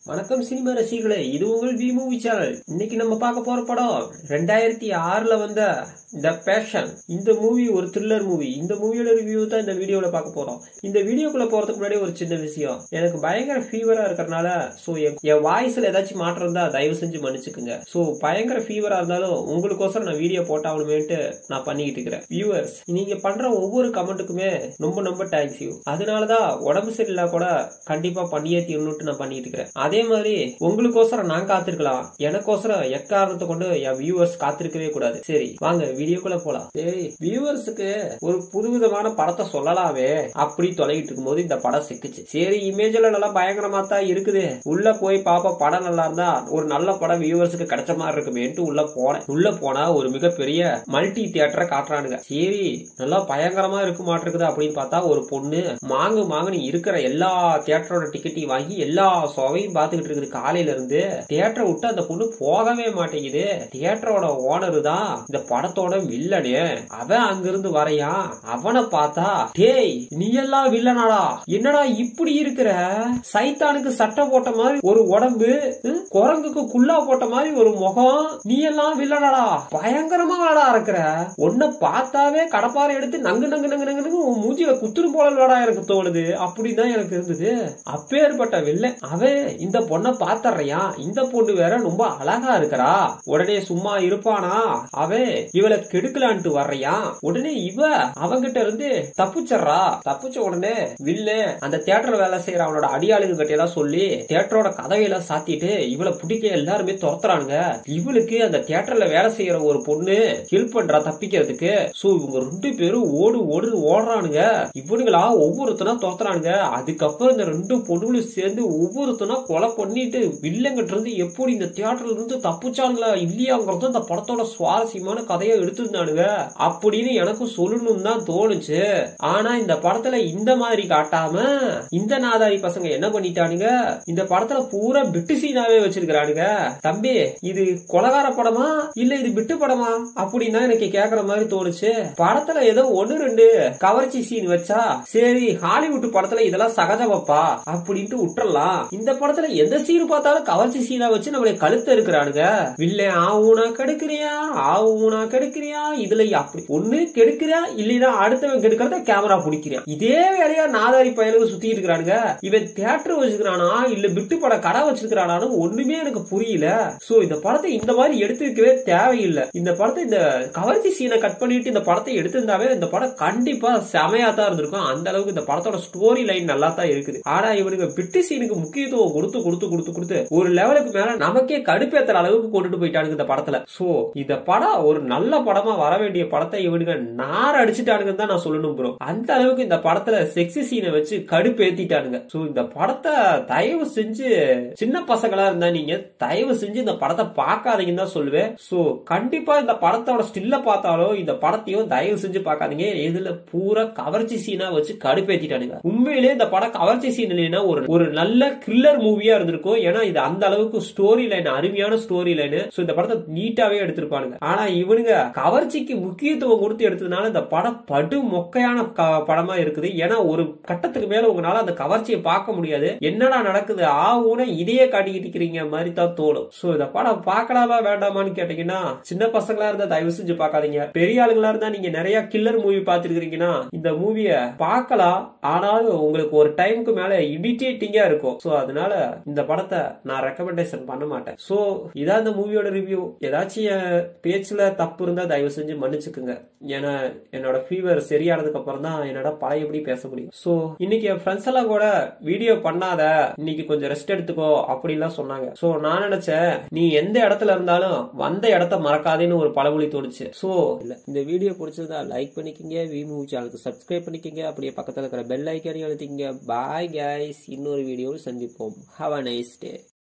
வணக்கம் சினிமா ரசிகளே இது உங்கள் வி மூவி சேனல் இன்னைக்கு நம்ம பார்க்க போற படம் ரெண்டாயிரத்தி ஆறுல வந்த த பேஷன் இந்த மூவி ஒரு த்ரில்லர் மூவி இந்த மூவியோட ரிவ்யூ தான் இந்த வீடியோல பார்க்க போறோம் இந்த வீடியோக்குள்ள போறதுக்கு முன்னாடி ஒரு சின்ன விஷயம் எனக்கு பயங்கர ஃபீவரா இருக்கறனால சோ என் வாய்ஸ்ல ஏதாச்சும் மாற்றம் இருந்தா தயவு செஞ்சு மன்னிச்சுக்குங்க சோ பயங்கர ஃபீவரா இருந்தாலும் உங்களுக்கோசரம் நான் வீடியோ போட்டாகணுமேட்டு நான் பண்ணிக்கிட்டு இருக்கிறேன் வியூவர்ஸ் நீங்க பண்ற ஒவ்வொரு கமெண்ட்டுக்குமே ரொம்ப ரொம்ப தேங்க்ஸ் யூ அதனாலதான் உடம்பு சரியில்லா கூட கண்டிப்பா பண்ணியே தீரணும்ட்டு நான் பண்ணிட்டு இருக்கிறேன் அதே மாதிரி உங்களுக்கோசரம் நான் காத்திருக்கலாம் எனக்கோசரம் எக்காரணத்தை கொண்டு என் வியூவர்ஸ் காத்திருக்கவே கூடாது சரி வாங்க வீடியோக்குள்ள போலாம் சரி வியூவர்ஸுக்கு ஒரு புதுவிதமான படத்தை சொல்லலாமே அப்படி தொலைகிட்டு இருக்கும்போது இந்த படம் சிக்குச்சு சரி இமேஜ்ல நல்லா பயங்கரமா தான் இருக்குது உள்ள போய் பாப்பா படம் நல்லா இருந்தா ஒரு நல்ல படம் வியூவர்ஸுக்கு கிடைச்ச மாதிரி இருக்குமேன்ட்டு உள்ள போனேன் உள்ள போனா ஒரு மிகப்பெரிய மல்டி தியேட்டரை காட்டுறானுங்க சரி நல்லா பயங்கரமா இருக்கு மாட்டிருக்குது அப்படின்னு பார்த்தா ஒரு பொண்ணு மாங்கு மாங்குன்னு இருக்கிற எல்லா தியேட்டரோட டிக்கெட்டையும் வாங்கி எல்லா சோவையும் பார்த்துக்கிட்டு இருக்குது காலையில இருந்து தியேட்டரை விட்டு அந்த பொண்ணு போகவே மாட்டேங்குது தியேட்டரோட ஓனர் தான் இந்த படத்தோட வில்லனு அவன் அங்கிருந்து வரையான் அவனை பார்த்தா டேய் நீ எல்லாம் வில்லனாடா என்னடா இப்படி இருக்கிற சைத்தானுக்கு சட்டை போட்ட மாதிரி ஒரு உடம்பு ஹம், குரங்குக்கு குல்லா போட்ட மாதிரி ஒரு முகம் நீ எல்லாம் வில்லனாடா பயங்கரமா விளாடா இருக்கிற உன்னை பார்த்தாவே கடப்பாறை எடுத்து நங்கு நங்கு நங்கு நங்கு உன் மூஞ்சில குத்துரு போலடா எனக்கு தோணுது அப்படிதான் எனக்கு இருந்தது அப்பேற்பட்ட வில்லன் அவன் இந்த பொண்ணை பாத்தறையா இந்த பொண்ணு வேற ரொம்ப அழகா இருக்கிறா உடனே சும்மா இருப்பானா அவன் இவளை கெடுக்கலான்ட்டு வர்றையா உடனே இவ அவங்கிட்ட இருந்து தப்பிச்சர்றா தப்பிச்ச உடனே வில்ல அந்த தியேட்டர் வேலை செய்யற அவனோட அடியாளுங்க கிட்ட எல்லாம் சொல்லி தியேட்டரோட கதவையெல்லாம் சாத்திட்டு இவளை பிடிக்க எல்லாருமே துரத்துறானுங்க இவளுக்கு அந்த தியேட்டர்ல வேலை செய்யற ஒரு பொண்ணு ஹெல்ப் பண்றா தப்பிக்கிறதுக்கு சோ இவங்க ரெண்டு பேரும் ஓடு ஓடு ஓடுறானுங்க இவனுங்களா ஒவ்வொருத்தனா துரத்துறானுங்க அதுக்கப்புறம் இந்த ரெண்டு பொண்ணுகளும் சேர்ந்து ஒவ்வொருத்தனா கொலை பண்ணிட்டு வில்லங்கிட்ட இருந்து எப்படி இந்த தியேட்டர்ல இருந்து தப்பிச்சாங்களா இல்லையாங்கிறது இந்த படத்தோட சுவாரஸ்யமான கதையை எடுத்திருந்தானுங்க அப்படின்னு எனக்கும் சொல்லணும் தான் தோணுச்சு ஆனா இந்த படத்துல இந்த மாதிரி காட்டாம இந்த நாதாரி பசங்க என்ன பண்ணிட்டானுங்க இந்த படத்துல பூரா பிட்டு சீனாவே வச்சிருக்கானுங்க தம்பி இது கொலகார படமா இல்ல இது பிட்டு படமா அப்படின்னா எனக்கு கேக்குற மாதிரி தோணுச்சு படத்துல ஏதோ ஒண்ணு ரெண்டு கவர்ச்சி சீன் வச்சா சரி ஹாலிவுட் படத்துல இதெல்லாம் சகஜமாப்பா அப்படின்ட்டு விட்டுறலாம் இந்த படத்துல எந்த சீன் பார்த்தாலும் கவர்ச்சி சீனா வச்சு நம்மளை கழுத்த இருக்கிறானுங்க வில்ல ஆவுனா கெடுக்கிறியா ஆவுனா கெடுக்கிறியா இதுல அப்படி ஒண்ணு கெடுக்கிறியா இல்லைன்னா அடுத்தவன் கெடுக்கிறத கேமரா பிடிக்கிறியா இதே வேலையா நாதாரி பயலுக்கு சுத்திட்டு இருக்கிறானுங்க இவன் தியேட்டர் வச்சிருக்கானா இல்ல பிட்டு பட கடை வச்சிருக்கானான்னு ஒண்ணுமே எனக்கு புரியல சோ இந்த படத்தை இந்த மாதிரி எடுத்துக்கவே தேவையில்லை இந்த படத்தை இந்த கவர்ச்சி சீனை கட் பண்ணிட்டு இந்த படத்தை எடுத்திருந்தாவே இந்த படம் கண்டிப்பா செமையா தான் இருந்திருக்கும் அந்த அளவுக்கு இந்த படத்தோட ஸ்டோரி லைன் நல்லா தான் இருக்குது ஆனா இவனுங்க பிட்டு சீனுக்கு முக்கியத்துவம் கொடுத்து கொடுத்து கொடுத்து கொடுத்து ஒரு லெவலுக்கு மேல நமக்கே கடுப்பேத்துற அளவுக்கு கொண்டுட்டு போயிட்டானுங்க இந்த படத்துல சோ இந்த படம் ஒரு நல்ல படமா வர வேண்டிய படத்தை இவனுங்க நார் அடிச்சுட்டானுங்கன்னு தான் நான் சொல்லணும் ப்ரோ அந்த அளவுக்கு இந்த படத்துல செக்ஸி சீனை வச்சு கடுப்பேத்திட்டானுங்க சோ இந்த படத்தை தயவு செஞ்சு சின்ன பசங்களா இருந்தா நீங்க தயவு செஞ்சு இந்த படத்தை பார்க்காதீங்கன்னு தான் சொல்லுவேன் சோ கண்டிப்பா இந்த படத்தோட ஸ்டில்ல பார்த்தாலும் இந்த படத்தையும் தயவு செஞ்சு பார்க்காதீங்க இதுல பூரா கவர்ச்சி சீனா வச்சு கடுப்பேத்திட்டானுங்க உண்மையிலே இந்த படம் கவர்ச்சி சீன் இல்லைன்னா ஒரு ஒரு நல்ல கில்லர் மூவியா இருந்திருக்கும் ஏன்னா இது அந்த அளவுக்கு ஸ்டோரி லைன் அருமையான ஸ்டோரி லைன் சோ இந்த படத்தை நீட்டாவே எடுத்திருப்பானுங்க ஆனா இவனுங்க கவர்ச்சிக்கு முக்கியத்துவம் கொடுத்து எடுத்ததுனால இந்த படம் படு மொக்கையான க- படமா இருக்குது ஏன்னா ஒரு கட்டத்துக்கு மேல உங்களால அந்த கவர்ச்சியை பார்க்க முடியாது என்னடா நடக்குது ஆ ஊன இதையே காட்டிக்கிட்டு இருக்கிறீங்க மாதிரி தான் தோணும் சோ இந்த படம் பார்க்கலாமா வேண்டாமான்னு கேட்டீங்கன்னா சின்ன பசங்களா இருந்தா தயவு செஞ்சு பார்க்காதீங்க பெரிய ஆளுங்களா இருந்தா நீங்க நிறைய கில்லர் மூவி பார்த்திருக்கீங்கன்னா இந்த மூவிய பார்க்கலாம் ஆனாலும் உங்களுக்கு ஒரு டைமுக்கு மேல இமிட்டேட்டிங்கா இருக்கும் சோ அதனால இந்த படத்தை நான் ரெக்கமெண்டேஷன் பண்ண மாட்டேன் சோ இதான் இந்த மூவியோட ரிவ்யூ ஏதாச்சும் என் பேச்சுல தப்பு இருந்தா தயவு செஞ்சு மன்னிச்சுக்குங்க ஏன்னா என்னோட ஃபீவர் சரியானதுக்கு அப்புறம் தான் என்னோட பழையபடி பேச முடியும் சோ இன்னைக்கு என் ஃப்ரெண்ட்ஸ் எல்லாம் கூட வீடியோ பண்ணாத இன்னைக்கு கொஞ்சம் ரெஸ்ட் எடுத்துக்கோ அப்படிலாம் சொன்னாங்க சோ நான் நினைச்சேன் நீ எந்த இடத்துல இருந்தாலும் வந்த இடத்த மறக்காதேன்னு ஒரு பழமொழி தோணுச்சு சோ இல்ல இந்த வீடியோ பிடிச்சிருந்தா லைக் பண்ணிக்கங்க வி மூவி சேனலுக்கு சப்ஸ்கிரைப் பண்ணிக்கங்க அப்படியே பக்கத்துல இருக்கிற பெல் ஐக்கானையும் அழுத்திக்கங்க பாய் கைஸ் இன்னொரு வீடியோவில் சந்திப்போம் ஹாவ் அ நைஸ் டே